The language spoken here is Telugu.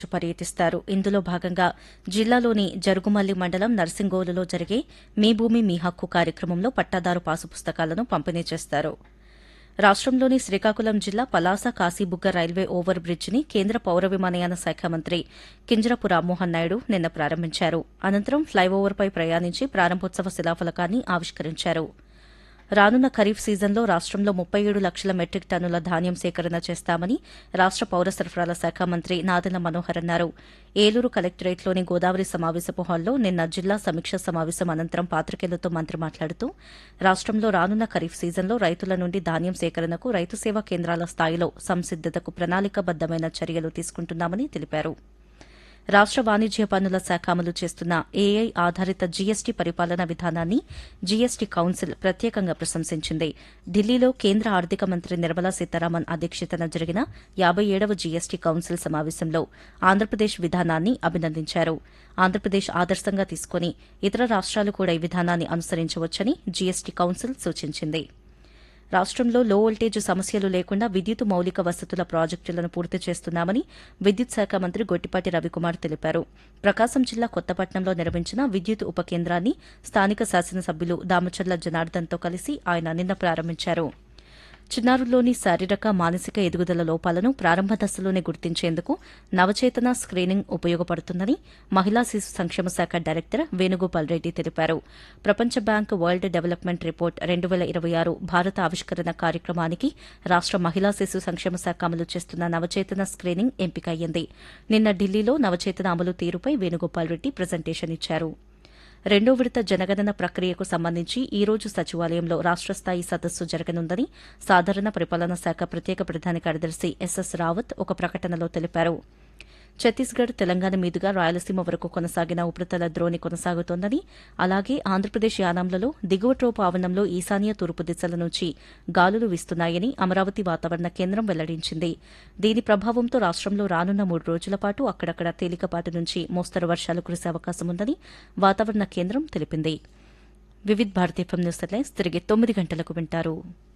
పర్యటిస్తారు ఇందులో భాగంగా జిల్లాలోని జరుగుమల్లి మండలం నర్సింగోలులో జరిగే మీ భూమి మీ హక్కు కార్యక్రమంలో పట్టాదారు పాసు పుస్తకాలను పంపిణీ చేస్తారు రాష్టంలోని శ్రీకాకుళం జిల్లా పలాస కాశీబుగ్గ రైల్వే ఓవర్ బ్రిడ్జిని కేంద్ర పౌర విమానయాన శాఖ మంత్రి కింజరపు రామ్మోహన్ నాయుడు నిన్న ప్రారంభించారు అనంతరం ఫ్లైఓవర్పై ప్రయాణించి ప్రారంభోత్సవ శిలాఫలకాన్ని ఆవిష్కరించారు రానున్న ఖరీఫ్ సీజన్లో రాష్టంలో ముప్పై ఏడు లక్షల మెట్రిక్ టన్నుల ధాన్యం సేకరణ చేస్తామని రాష్ట పౌర సరఫరాల శాఖ మంత్రి నాదెల మనోహర్ అన్నారు ఏలూరు కలెక్టరేట్లోని గోదావరి సమావేశపు హాల్లో నిన్న జిల్లా సమీక్ష సమావేశం అనంతరం పాత్రికేయులతో మంత్రి మాట్లాడుతూ రాష్టంలో రానున్న ఖరీఫ్ సీజన్లో రైతుల నుండి ధాన్యం సేకరణకు రైతు సేవా కేంద్రాల స్థాయిలో సంసిద్దతకు ప్రణాళికబద్దమైన చర్యలు తీసుకుంటున్నామని తెలిపారు రాష్ట వాణిజ్య పన్నుల శాఖ అమలు చేస్తున్న ఏఐ ఆధారిత జీఎస్టీ పరిపాలన విధానాన్ని జీఎస్టీ కౌన్సిల్ ప్రత్యేకంగా ప్రశంసించింది ఢిల్లీలో కేంద్ర ఆర్థిక మంత్రి నిర్మలా సీతారామన్ అధ్యక్షతన జరిగిన యాబై ఏడవ జీఎస్టీ కౌన్సిల్ సమావేశంలో ఆంధ్రప్రదేశ్ విధానాన్ని అభినందించారు ఆంధ్రప్రదేశ్ ఆదర్శంగా తీసుకుని ఇతర రాష్ట్రాలు కూడా ఈ విధానాన్ని అనుసరించవచ్చని జీఎస్టీ కౌన్సిల్ సూచించింది రాష్టంలో లో వోల్టేజ్ సమస్యలు లేకుండా విద్యుత్ మౌలిక వసతుల ప్రాజెక్టులను పూర్తి చేస్తున్నామని విద్యుత్ శాఖ మంత్రి గొట్టిపాటి రవికుమార్ తెలిపారు ప్రకాశం జిల్లా కొత్తపట్నంలో నిర్మించిన విద్యుత్ ఉప కేంద్రాన్ని స్థానిక శాసనసభ్యులు దామచర్ల జనార్దన్తో కలిసి ఆయన నిన్న ప్రారంభించారు చిన్నారుల్లోని శారీరక మానసిక ఎదుగుదల లోపాలను ప్రారంభ దశలోనే గుర్తించేందుకు నవచేతన స్క్రీనింగ్ ఉపయోగపడుతుందని మహిళా శిశు సంక్షేమ శాఖ డైరెక్టర్ వేణుగోపాల్ రెడ్డి తెలిపారు ప్రపంచ బ్యాంక్ వరల్డ్ డెవలప్మెంట్ రిపోర్ట్ రెండు వేల ఇరవై ఆరు భారత ఆవిష్కరణ కార్యక్రమానికి రాష్ట మహిళా శిశు సంక్షేమ శాఖ అమలు చేస్తున్న నవచేతన స్క్రీనింగ్ ఎంపికయ్యింది నిన్న ఢిల్లీలో నవచేతన అమలు తీరుపై వేణుగోపాల్ రెడ్డి ప్రజెంటేషన్ ఇచ్చారు రెండో విడత జనగణన ప్రక్రియకు సంబంధించి ఈ రోజు సచివాలయంలో రాష్ట స్థాయి సదస్సు జరగనుందని సాధారణ పరిపాలనా శాఖ ప్రత్యేక ప్రధాన కార్యదర్శి ఎస్ఎస్ రావత్ ఒక ప్రకటనలో తెలిపారు ఛత్తీస్గఢ్ తెలంగాణ మీదుగా రాయలసీమ వరకు కొనసాగిన ఉపరితల ద్రోణి కొనసాగుతోందని అలాగే ఆంధ్రప్రదేశ్ యానాంలలో దిగువ ట్రోపు ఆవరణంలో ఈశాన్య తూర్పు దిశల నుంచి గాలులు వీస్తున్నాయని అమరావతి వాతావరణ కేంద్రం వెల్లడించింది దీని ప్రభావంతో రాష్టంలో రానున్న మూడు రోజుల పాటు అక్కడక్కడ తేలికపాటి నుంచి మోస్తరు వర్షాలు కురిసే అవకాశం ఉందని వాతావరణ కేంద్రం తెలిపింది వివిధ్ భారతీయ న్యూస్ హెడ్లైన్స్ తిరిగి తొమ్మిది గంటలకు వింటారు